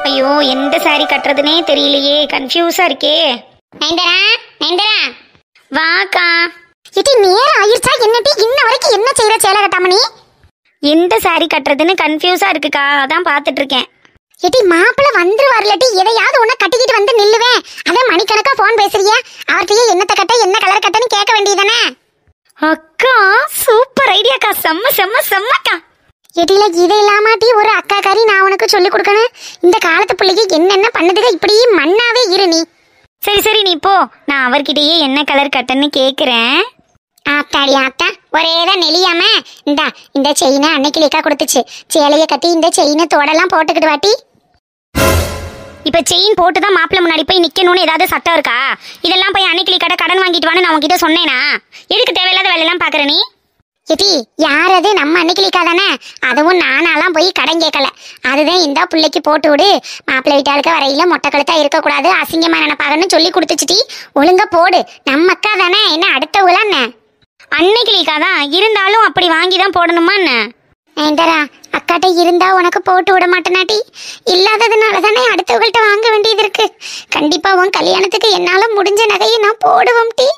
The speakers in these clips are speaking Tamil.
ஐயோ எந்த saree கட்டுறதுனே தெரியலையே கன்ஃபியூஸா இருக்கே நைந்தரா நைந்தரா வாக்கா இது நேரம் ஆயிருச்சா என்னட்டி இன்ன வரைக்கும் என்ன செய்யற சேலை கட்டாம நீ எந்த saree கட்டுறதுன்னு கன்ஃபியூஸா இருக்குக்கா அதான் பார்த்துட்டு இருக்கேன் எட்டி மாப்பிள்ள வந்துரு வரலட்டி எதையாவது ஒண்ணு கட்டிக்கிட்டு வந்து நில்லுவேன் அதான் மணிக்கணக்கா போன் பேசுறிய அவர்கிட்டயே என்னத்த கட்ட என்ன கலர் கட்டன்னு கேட்க வேண்டியதானே அக்கா சூப்பர் ஐடியாக்கா செம்ம செம்ம செம்மக்கா எட்டில இது இல்லாமாட்டி ஒரு அக்கா கறி நான் உனக்கு சொல்லி கொடுக்கணும் இந்த காலத்து பிள்ளைக்கு என்னென்ன பண்ணுதுக இப்படி மண்ணாவே இரு நீ சரி சரி நீ போ நான் அவர்கிட்டயே என்ன கலர் கட்டன்னு கேக்குறேன் ஆத்தாடி ஆத்தா ஒரே தான் நெளியாம இந்தா இந்த செயினை அன்னைக்கு லேக்கா கொடுத்துச்சு சேலைய கட்டி இந்த செயினை தோடெல்லாம் போட்டுக்கிட்டு வாட்டி இப்ப செயின் போட்டு தான் மாப்பிள்ளை முன்னாடி போய் நிக்கணும்னு ஏதாவது சட்டம் இருக்கா இதெல்லாம் போய் அன்னைக்கிளி கடை கடன் வாங்கிட்டு வான்னு நான் உன்கிட்ட சொன்னேனா எதுக்கு தேவையில்லாத வேலையெல்லாம் பாக்குற நீ எட்டி யார் அது நம்ம அன்னைக்கு லேக்கா தானே அதுவும் நானாலாம் போய் கடன் கேட்கல அதுதான் இந்த பிள்ளைக்கு போட்டு விடு மாப்பிள்ளை வீட்டாளுக்கு வரையில மொட்டை கழுத்தா இருக்கக்கூடாது அசிங்கமா நினைப்பாகன்னு சொல்லி கொடுத்துச்சுட்டி ஒழுங்கா போடு நம்ம அக்கா தானே என்ன அடுத்தவங்களா என்ன அன்னைக்கிளிக்கா தான் இருந்தாலும் அப்படி வாங்கி தான் போடணுமா என்ன ஏண்டரா அக்காட்ட இருந்தா உனக்கு போட்டு விட மாட்டேனாட்டி இல்லாததுனால தானே அடுத்தவங்கள்ட்ட வாங்க வேண்டியது இருக்கு கண்டிப்பா உன் கல்யாணத்துக்கு என்னால முடிஞ்ச நகையை நான் போடுவோம் டி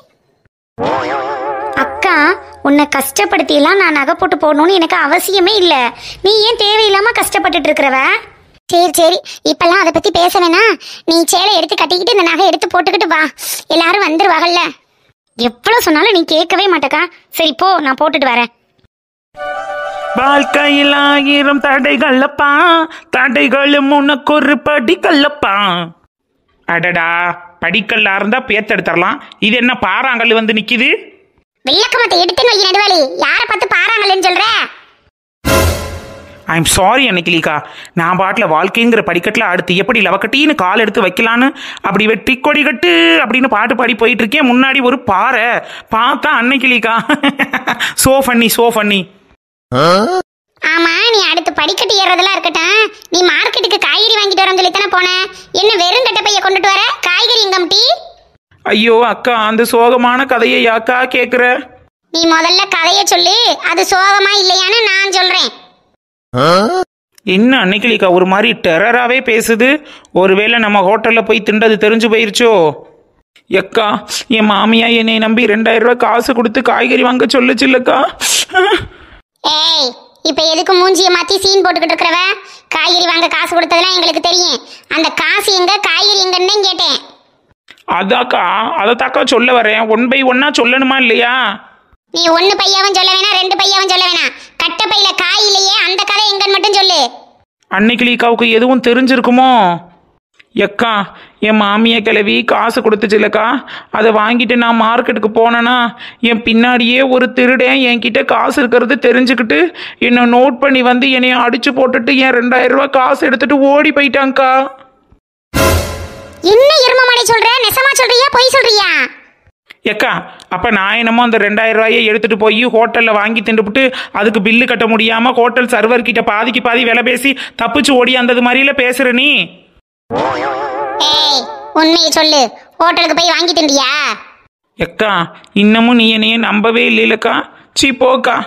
அக்கா உன்னை கஷ்டப்படுத்தியெல்லாம் நான் நகை போட்டு போடணும்னு எனக்கு அவசியமே இல்லை நீ ஏன் தேவையில்லாம கஷ்டப்பட்டுட்டு இருக்கிறவ சரி சரி இப்பெல்லாம் அதை பத்தி பேச வேணாம் நீ சேலை எடுத்து கட்டிக்கிட்டு இந்த நகை எடுத்து போட்டுக்கிட்டு வா எல்லாரும் வந்துருவாங்கல்ல எவ்வளவு சொன்னாலும் நீ கேட்கவே மாட்டக்கா சரி போ நான் போட்டுட்டு வரேன் வாழ்க்கையில் ஆயிரம் தடைகளப்பா தடைகளும் உனக்கு ஒரு படிக்கல்லப்பா அடடா படிக்கல்லா இருந்தா பேத்தெடுத்துடலாம் இது என்ன பாறாங்கல் வந்து நிக்குது விளக்கமத்தை எடுத்துன்னு வை நடுவாளி யாரை பார்த்து பாறாங்கன்னு சொல்ற ஐ எம் சாரி அன்னைக்கிலிக்கா நான் பாட்டில் வாழ்க்கைங்கிற படிக்கட்டில் அடுத்து எப்படி லவக்கட்டின்னு கால் எடுத்து வைக்கலான்னு அப்படி வெட்டி கொடி கட்டு அப்படின்னு பாட்டு பாடி போயிட்டு இருக்கேன் முன்னாடி ஒரு பாறை பார்த்தா அன்னைக்கிலிக்கா சோ ஃபன்னி சோ ஃபன்னி ஆமா நீ அடுத்து படிக்கட்டு ஏறதெல்லாம் இருக்கட்டும் நீ மார்க்கெட்டுக்கு காய்கறி வாங்கிட்டு வரேன்னு சொல்லி தானே போன என்ன வெறும் கட்ட பைய கொண்டுட்டு வர காய்கறி எங்கம் டீ ஐயோ அக்கா அந்த சோகமான கதையை யாக்கா கேட்குற நீ முதல்ல கதைய சொல்லு அது சோகமா இல்லையான்னு நான் சொல்றேன் என்ன அன்னைக்கிலிக்கா ஒரு மாதிரி டெரராகவே பேசுது ஒருவேளை நம்ம ஹோட்டலில் போய் திண்டது தெரிஞ்சு போயிருச்சோ எக்கா என் மாமியா என்னை நம்பி ரெண்டாயிரம் ரூபாய் காசு கொடுத்து காய்கறி வாங்க சொல்லுச்சுல்லக்கா ஏய் இப்ப எதுக்கு மூஞ்சிய மாத்தி சீன் போட்டுக்கிட்டு இருக்கிறவ காய்கறி வாங்க காசு கொடுத்ததெல்லாம் எங்களுக்கு தெரியும் அந்த காசு எங்க காய்கறி எங்கன்னு கேட்டேன் அதாக்கா அதைத்தாக்கா சொல்ல வரேன் ஒன் பை ஒன்னா சொல்லணுமா இல்லையா நீ ஒன்னு பையாவும் சொல்ல வேணாம் ரெண்டு பையாவும் சொல்ல வேணாம் கட்ட பையில காய் இல்லையே அந்த கதை எங்கன்னு மட்டும் சொல்லு அன்னைக்கிலிக்காவுக்கு எதுவும் தெரிஞ்சிருக்குமோ எக்கா என் மாமியா கிளவி காசு கொடுத்துச்சுல்லக்கா அதை வாங்கிட்டு நான் மார்க்கெட்டுக்கு போனேன்னா என் பின்னாடியே ஒரு திருடன் என்கிட்ட காசு இருக்கிறது தெரிஞ்சுக்கிட்டு என்னை நோட் பண்ணி வந்து என்னைய அடிச்சு போட்டுட்டு என் ரெண்டாயிரம் ரூபாய் காசு எடுத்துட்டு ஓடி போயிட்டாங்க்கா என்ன எரும மாடை சொல்ற நெசமா சொல்றியா பொய் சொல்றியா எக்கா அப்போ நான் என்னமோ அந்த ரெண்டாயிரம் ரூபாயை எடுத்துட்டு போய் ஹோட்டலில் வாங்கி தின்றுபிட்டு அதுக்கு பில்லு கட்ட முடியாமல் ஹோட்டல் சர்வர் கிட்ட பாதிக்கு பாதி விலை பேசி தப்பிச்சு ஓடி அந்தது மாதிரில பேசுற நீ ஏய் உண்மையை சொல்லு ஹோட்டலுக்கு போய் வாங்கி திண்டியா எக்கா இன்னமும் நீ என்னைய நம்பவே இல்லைலக்கா சீ போக்கா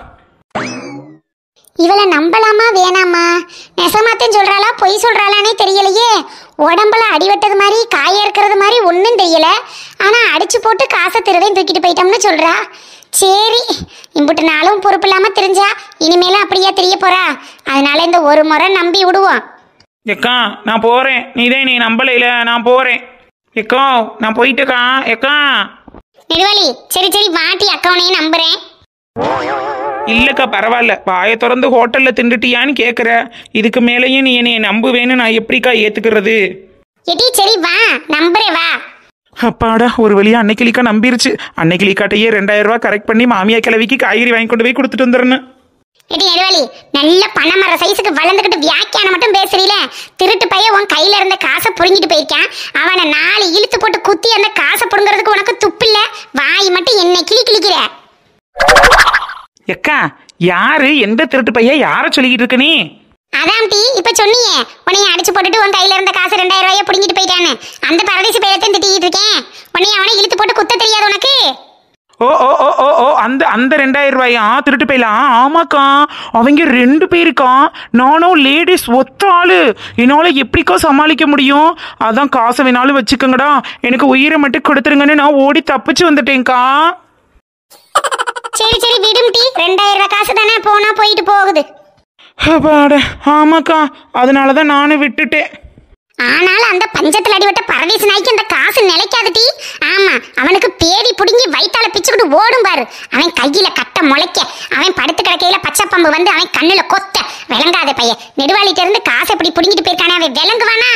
இவளை நம்பலாமா வேணாமா நெசமாத்தேன் சொல்றாளா பொய் சொல்றாளானே தெரியலையே உடம்புல அடிவட்டது மாதிரி காய இருக்கிறது மாதிரி ஒன்றும் தெரியல ஆனா அடிச்சு போட்டு காசை திருவையும் தூக்கிட்டு போயிட்டோம்னு சொல்றா சரி இம்புட்டு நாளும் பொறுப்பு இல்லாம தெரிஞ்சா இனிமேலும் அப்படியே தெரிய போறா அதனால இந்த ஒரு முறை நம்பி விடுவோம் எக்கா நான் போகிறேன் நீதான் நீ நம்பலைல நான் போகிறேன் எக்கா நான் போயிட்டேக்கா எக்கா நெடுவாளி சரி சரி வாட்டி அக்கௌனையும் நம்புறேன் இல்லைக்கா பரவாயில்ல வாயை திறந்து ஹோட்டலில் திண்டுட்டியான்னு கேட்குற இதுக்கு மேலேயும் நீ என்னைய நம்புவேன்னு நான் எப்படிக்கா ஏற்றுக்கிறது எடி சரி வா நம்புறேன் வா அப்பாடா ஒரு வழியா அன்னைக்கிளிக்கா நம்பிருச்சு அன்னைக்கிளிக்காட்டையே ரெண்டாயிரம் ரூபாய் கரெக்ட் பண்ணி மாமியா கிளவிக்கு காய்கறி வாங்கி கொண்டு போய் கொடுத்துட்டு வந்துடுறேன் எடி நெடுவாளி நல்ல பணமர சைஸுக்கு வளர்ந்துக்கிட்டு வியாக்கியானம் மட்டும் பேசுறீல திருட்டு பையன் உன் கையில இருந்த காசை புடுங்கிட்டு போயிருக்கான் அவனை நாலு இழுத்து போட்டு குத்தி அந்த காசை புடுங்கிறதுக்கு உனக்கு துப்பில்ல வாய் மட்டும் என்னை கிளி கிளிக்கிற எக்கா யாரு எந்த திருட்டு பையன் யாரை சொல்லிக்கிட்டு இருக்க நீ அதான் டி இப்ப சொன்னியே உன்னைய அடிச்சு போட்டுட்டு உன் கையில இருந்த காசு ரெண்டாயிரம் ரூபாய புடுங்கிட்டு போயிட்டான்னு அந்த பரதேசி பேரத்தையும் திட்டிக்கிட்டு இருக்கேன் உன்னைய அவனை இழுத்து போட்டு குத்த தெரியாது உனக்கு ஓ ஓ ஓ ஓ ஓ அந்த அந்த ரெண்டாயிரம் ரூபாயா திருட்டு போயிலாம் ஆமாக்கா அவங்க ரெண்டு பேருக்கா நானும் லேடிஸ் ஒத்த ஆளு என்னால் எப்படிக்கா சமாளிக்க முடியும் அதான் காசை வேணாலும் வச்சுக்கோங்கடா எனக்கு உயிரை மட்டும் கொடுத்துருங்கன்னு நான் ஓடி தப்பிச்சு வந்துட்டேன்க்கா சரி சரி விடும் டி ரெண்டாயிரம் ரூபாய் காசு தானே போனா போயிட்டு போகுது அப்பாட ஆமாக்கா அதனால தான் நானும் விட்டுட்டேன் ஆனாலும் அந்த பஞ்சத்துல அடிபட்ட பரதேச நாய்க்கு அந்த காசு நிலைக்காது டி ஆமா அவனுக்கு பேடி புடுங்கி வயித்தால பிச்சுக்கிட்டு ஓடும் பாரு அவன் கையில கட்ட முளைக்க அவன் படுத்து கிடக்கையில பச்சை பாம்பு வந்து அவன் கண்ணுல கொத்த விளங்காத பையன் நெடுவாளிட்ட இருந்து காசை இப்படி புடுங்கிட்டு போயிருக்கானே அவன் விளங்குவானா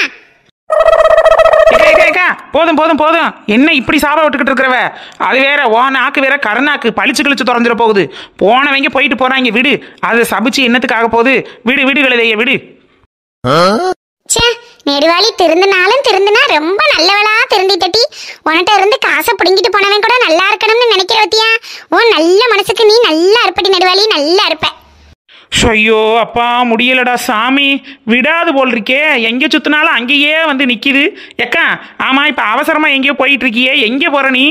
ஏக்கா, ஏக்கா, ஏக்கா, போதும் போதும் போதும் என்ன இப்படி சாப விட்டுக்கிட்டு இருக்கிறவ அது வேற ஓ நாக்கு வேற கருநாக்கு பளிச்சு கிழிச்சு திறந்துட போகுது போனவங்க போயிட்டு போறாங்க விடு அதை சபிச்சு என்னத்துக்காக போகுது விடு விடு கழுதைய விடு ச்சே நெடுவாளி திருந்தினாலும் திருந்தினா ரொம்ப நல்லவளா திருந்திட்டடி உன்கிட்ட இருந்து காசை புடுங்கிட்டு போனவன் கூட நல்லா இருக்கணும்னு நினைக்கிற பத்தியா உன் நல்ல மனசுக்கு நீ நல்லா இருப்படி நெடுவாளி நல்லா இருப்ப ஐயோ அப்பா முடியலடா சாமி விடாது போல் இருக்கே எங்கே சுத்தினாலும் அங்கேயே வந்து நிக்குது எக்கா ஆமா இப்ப அவசரமா எங்கேயோ போயிட்டு இருக்கியே எங்கே போற நீ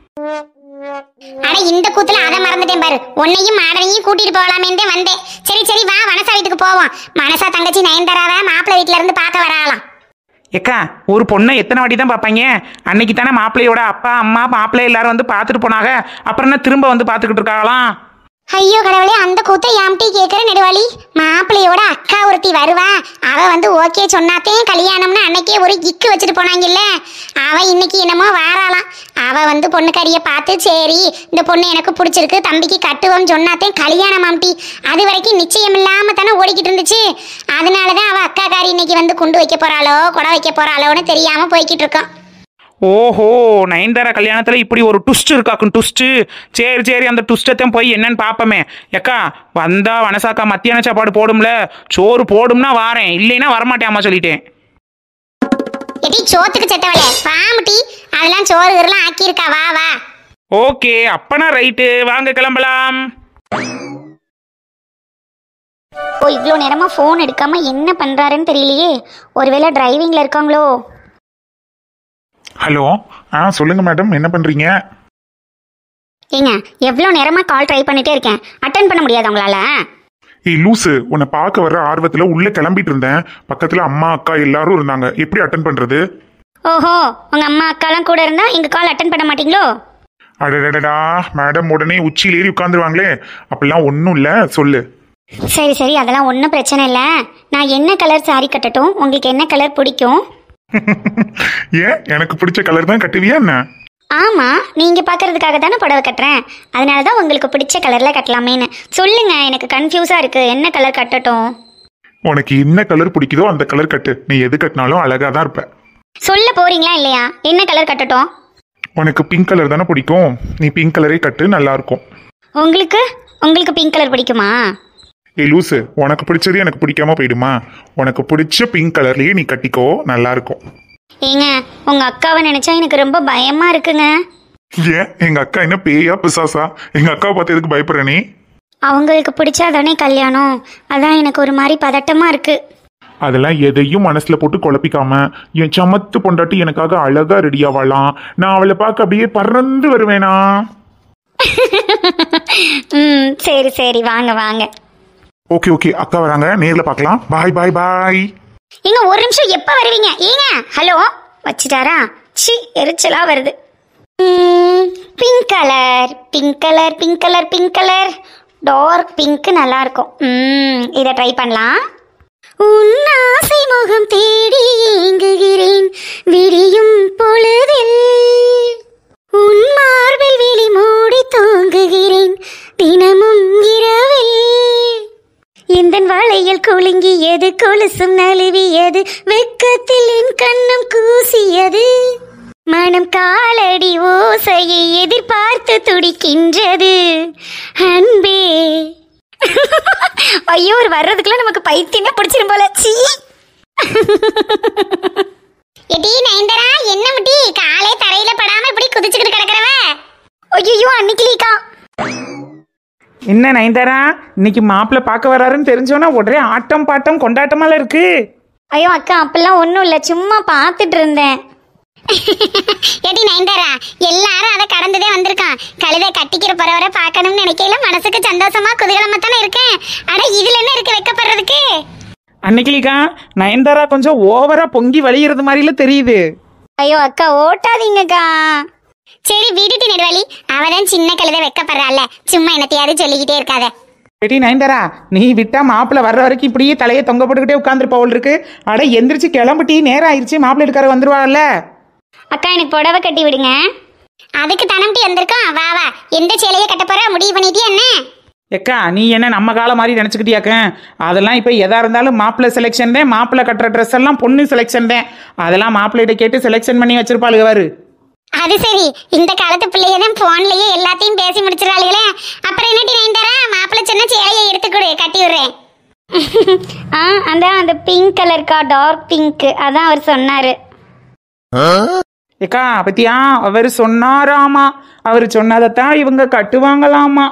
அட இந்த கூத்துல அதை மறந்துட்டேன் பாரு உன்னையும் மாடனையும் கூட்டிட்டு போகலாமேன்னு வந்தேன் சரி சரி வா மனசா வீட்டுக்கு போவோம் மனசா தங்கச்சி நயன்தாராவை மாப்பிள்ளை வீட்ல இருந்து பார்க்க வராலாம் எக்கா ஒரு பொண்ணை எத்தனை வாட்டி தான் பார்ப்பாங்க அன்னைக்கு தானே மாப்பிள்ளையோட அப்பா அம்மா மாப்பிள்ளை எல்லாரும் வந்து பார்த்துட்டு போனாங்க அப்புறம் என்ன திரும்ப வந்து பார்த்துக்கிட்டு இருக்காங்களாம் ஐயோ கடவுளே அந்த கூத்தை யாம்டி கேக்குற நெடுவாளி மாப்பிள்ளையோட அக்கா ஒருத்தி வருவா அவ வந்து ஓகே சொன்னாத்தே கல்யாணம்னு அன்னைக்கே ஒரு கிக்கு வச்சுட்டு போனாங்கல்ல அவ இன்னைக்கு என்னமோ வாராளாம் அவ வந்து பொண்ணுக்காரிய பார்த்து சரி இந்த பொண்ணு எனக்கு பிடிச்சிருக்கு தம்பிக்கு கட்டுவோம் சொன்னாத்தே கல்யாணம் ஆம்டி அது வரைக்கும் நிச்சயம் இல்லாம தானே ஓடிக்கிட்டு இருந்துச்சு அதனாலதான் அவ அக்காக்காரி இன்னைக்கு வந்து குண்டு வைக்க போறாளோ குடம் வைக்க போறாளோன்னு தெரியாம போய்கிட்டு இருக்கோம் ஓஹோ நயன்தாரா கல்யாணத்துல இப்படி ஒரு டுஸ்ட் இருக்காக்கும் டுஸ்ட் சரி சரி அந்த டுஸ்டத்தையும் போய் என்னன்னு பாப்பமே எக்கா வந்தா வனசாக்கா மத்தியான சாப்பாடு போடும்ல சோறு போடும்னா வாரேன் இல்லைன்னா வரமாட்டேன் அம்மா சொல்லிட்டேன் எடி சோத்துக்கு செத்தவளே பாமுட்டி அதெல்லாம் சோறு கீரெல்லாம் ஆக்கியிருக்கா வா வா ஓகே அப்பனா ரைட்டு வாங்க கிளம்பலாம் ஓ இவ்வளோ நேரமா ஃபோன் எடுக்காம என்ன பண்றாருன்னு தெரியலையே ஒருவேளை டிரைவிங்ல இருக்காங்களோ ஹலோ ஆ சொல்லுங்க மேடம் என்ன பண்றீங்க ஏங்க எவ்வளோ நேரமா கால் ட்ரை பண்ணிட்டே இருக்கேன் அட்டன் பண்ண முடியாது உங்களால ஏய் லூசு உன்னை பார்க்க வர்ற ஆர்வத்துல உள்ள கிளம்பிட்டு இருந்தேன் பக்கத்துல அம்மா அக்கா எல்லாரும் இருந்தாங்க எப்படி அட்டன் பண்றது ஓஹோ உங்க அம்மா அக்காலாம் கூட இருந்தா எங்க கால் அட்டன் பண்ண மாட்டீங்களோ அடடடடா மேடம் உடனே உச்சியில் ஏறி உட்காந்துருவாங்களே அப்படிலாம் ஒன்றும் இல்லை சொல்லு சரி சரி அதெல்லாம் ஒன்றும் பிரச்சனை இல்லை நான் என்ன கலர் saree கட்டட்டும் உங்களுக்கு என்ன கலர் பிடிக்கும் ஏன் எனக்கு பிடிச்ச கலர் தான் கட்டுவியா என்ன ஆமா நீங்க பார்க்கறதுக்காக தானே புடவை கட்டுறேன் அதனால தான் உங்களுக்கு பிடிச்ச கலர்ல கட்டலாமேன்னு சொல்லுங்க எனக்கு கன்ஃபியூஸா இருக்கு என்ன கலர் கட்டட்டும் உனக்கு என்ன கலர் பிடிக்குதோ அந்த கலர் கட்டு நீ எது கட்டினாலும் அழகா தான் இருப்ப சொல்ல போறீங்களா இல்லையா என்ன கலர் கட்டட்டும் உனக்கு பிங்க் கலர் தானே பிடிக்கும் நீ பிங்க் கலரே கட்டு நல்லா இருக்கும் உங்களுக்கு உங்களுக்கு பிங்க் கலர் பிடிக்குமா ஏய் லூசு உனக்கு பிடிச்சது எனக்கு பிடிக்காம போயிடுமா உனக்கு பிடிச்ச பிங்க் கலர்லயே நீ கட்டிக்கோ நல்லா இருக்கும் ஏங்க உங்க அக்காவை நினைச்சா எனக்கு ரொம்ப பயமா இருக்குங்க ஏன் எங்க அக்கா என்ன பேயா பிசாசா எங்க அக்காவை பார்த்து எதுக்கு பயப்படுற நீ அவங்களுக்கு பிடிச்சா தானே கல்யாணம் அதான் எனக்கு ஒரு மாதிரி பதட்டமா இருக்கு அதெல்லாம் எதையும் மனசுல போட்டு குழப்பிக்காம என் சமத்து பொண்டாட்டி எனக்காக அழகா ரெடி ஆவாளாம் நான் அவளை பார்க்க அப்படியே பறந்து வருவேனா ம் சரி சரி வாங்க வாங்க ஓகே ஓகே அக்கா வராங்க நேர்ல பார்க்கலாம் பாய் பாய் பாய் ஏங்க ஒரு நிமிஷம் எப்போ வருவீங்க ஏங்க ஹலோ வச்சிட்டாரா சி எரிச்சலா வருது pink colour pink colour pink colour pink colour dark pink நல்லா இருக்கும் ம் இதை ட்ரை பண்ணலாம் உன் ஆசை முகம் தேடி ஏங்குகிறேன் விடியும் பொழுதில் உன் மார்பில் விழி மூடி தூங்குகிறேன் தினமும் இரவில் இந்த வளையல் குலுங்கியது கொலுசும் நழுவியது வெக்கத்தில் என் கண்ணம் கூசியது மனம் காலடி ஓசையை எதிர்பார்த்து துடிக்கின்றது அன்பே ஐயோ ஒரு வர்றதுக்குள்ள நமக்கு பைத்தியமே பிடிச்சிரும் போல சீ எடி நயன்தரா என்ன முட்டி காலே தரையில படாம இப்படி குதிச்சுக்கிட்டு கிடக்குறவ ஐயோ அன்னைக்கிலிக்கா என்ன நயன்தாரா இன்னைக்கு மாப்பிள்ளை பார்க்க வராருன்னு தெரிஞ்சோன்னா உடனே ஆட்டம் பாட்டம் கொண்டாட்டமால இருக்கு ஐயோ அக்கா அப்பெல்லாம் ஒன்றும் இல்லை சும்மா பார்த்துட்டு இருந்தேன் எடி நயன்தாரா எல்லாரும் அதை கடந்துதே வந்திருக்கான் கழுதை கட்டிக்கிற போறவரை பார்க்கணும்னு நினைக்கையில மனசுக்கு சந்தோஷமா குதூகலமா தானே இருக்கேன் ஆனா இதுல என்ன இருக்கு வெக்கப்படுறதுக்கு அன்னைக்கிளிக்கா நயன்தாரா கொஞ்சம் ஓவரா பொங்கி வழியிறது மாதிரில தெரியுது ஐயோ அக்கா ஓட்டாதீங்கக்கா சரி விடுட்டு நெடுவலி அவதான் சின்ன கழுதை வெக்கப்படுறாள்ல சும்மா என்னத்தையாவது சொல்லிக்கிட்டே இருக்காத ஏடி நயன்தாரா நீ விட்டா மாப்பிள்ளை வர்ற வரைக்கும் இப்படியே தலையை தொங்க போட்டுக்கிட்டே உட்காந்துருப்பவள் இருக்கு அட எந்திரிச்சு கிளம்பிட்டி நேரம் ஆயிடுச்சு மாப்பிள்ளை எடுக்கார வந்துருவாள்ல அக்கா எனக்கு புடவை கட்டி விடுங்க அதுக்கு தனம்டி வந்திருக்கோம் வா வா எந்த சேலையை கட்ட போற முடிவு பண்ணிட்டியா என்ன எக்கா நீ என்ன நம்ம காலம் மாதிரி நினச்சிக்கிட்டியாக்க அதெல்லாம் இப்போ எதா இருந்தாலும் மாப்பிள்ளை செலெக்ஷன் தான் மாப்பிள்ளை கட்டுற ட்ரெஸ் எல்லாம் பொண்ணு செலெக்ஷன் தான் அதெல்லாம் மாப்பிள்ளைகிட்ட கேட்டு செலெக்ஷன் பண்ணி வச்சிருப்பாளுக வாரு அது சரி இந்த காலத்து பிள்ளைய தான் போன்லயே எல்லாத்தையும் பேசி முடிச்சிடறாளுகளே அப்புறம் என்னடி நயன்தாரா மாப்பிள்ளை சொன்ன சேலையை எடுத்து கொடு கட்டி விடுறேன் ஆ அந்த அந்த பிங்க் கலர்க்கா டார்க் பிங்க் அதான் அவர் சொன்னாரு ஏக்கா பத்தியா அவர் சொன்னாராமா அவர் சொன்னதைத்தான் இவங்க கட்டுவாங்களாமா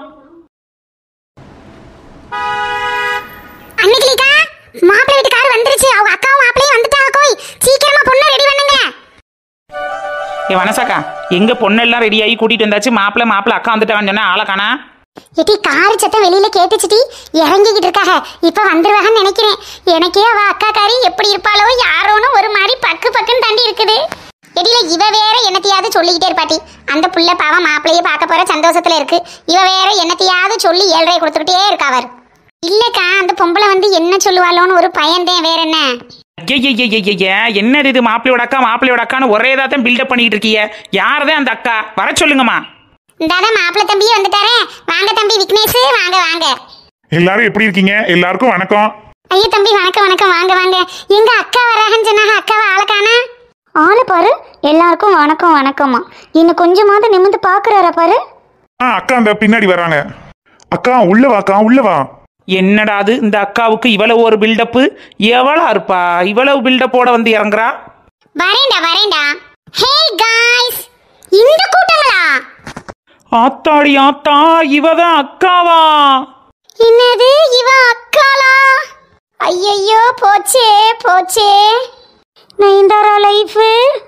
அன்னைக்கிலிக்கா மாப்பிள்ளை வீட்டு கார் வந்துருச்சு அவங்க அக்காவும் மாப்பிள்ளையும் வந்துட்டாங்க கோய் சீக்கிரமா பொண்ணை ரெடி பண்ணுங்க ஏ வனசாக்கா எங்க பொண்ணெல்லாம் ரெடி ஆகி கூட்டிட்டு வந்தாச்சு மாப்பிள்ளை மாப்பிள்ளை அக்கா வந்துட்டாங்கன்னு சொன்னா ஆளை காணா எட்டி கார் சத்தம் வெளியில கேட்டுச்சுட்டி இறங்கிக்கிட்டு இருக்காக இப்ப வந்துருவாங்கன்னு நினைக்கிறேன் எனக்கே அவ அக்கா காரி எப்படி இருப்பாளோ யாரோன்னு ஒரு மாதிரி பக்கு பக்குன்னு தாண்டி இருக்குது எடியில இவ வேற என்னத்தையாவது சொல்லிக்கிட்டே இருப்பாட்டி அந்த புள்ள பாவம் மாப்பிள்ளைய பார்க்க போற சந்தோஷத்துல இருக்கு இவ வேற என்னத்தையாவது சொல்லி ஏழரை கொடுத்துக்கிட்டே இருக்கா அவர் இல்லக்கா அந்த பொம்பளை வந்து என்ன சொல்லுவாளோன்னு ஒரு பயந்தேன் வேற என்ன ஐயய்யய்யய்ய என்னது இது மாப்பிள்ளையோட அக்கா மாப்பிள்ளையோட அக்கான்னு ஒரே தான் பில்டப் பண்ணிக்கிட்டு இருக்கீங்க யாரதான் அந்த அக்கா வர சொல்லுங்கம்மா இந்தாதான் மாப்பிள்ளை தம்பியே வந்துட்டாரே வாங்க தம்பி விக்னேஷ் வாங்க வாங்க எல்லாரும் எப்படி இருக்கீங்க எல்லாருக்கும் வணக்கம் ஐயோ தம்பி வணக்கம் வணக்கம் வாங்க வாங்க எங்க அக்கா வராங்கன்னு சொன்னாங்க அக்காவை ஆளக்கானா ஆளு பாரு எல்லாருக்கும் வணக்கம் வணக்கம்மா இன்னும் கொஞ்சமாவது நிமிந்து பாக்குறாரா பாரு ஆ அக்கா அந்த பின்னாடி வராங்க அக்கா உள்ள வாக்கா உள்ள வா என்னடா அது இந்த அக்காவுக்கு இவ்வளவு ஒரு பில்டப்பு எவ்வளோ இருப்பா இவ்வளவு பில்டப்போட வந்து இறங்குறா வரேன்டா வரேன்டா ஹே காய்ஸ் இந்த கூட்டங்களா ஆத்தாடி ஆத்தா இவதான் அக்காவா என்னது இவ அக்காளா ஐயையோ போச்சே போச்சே நயன்தாரா லைஃப்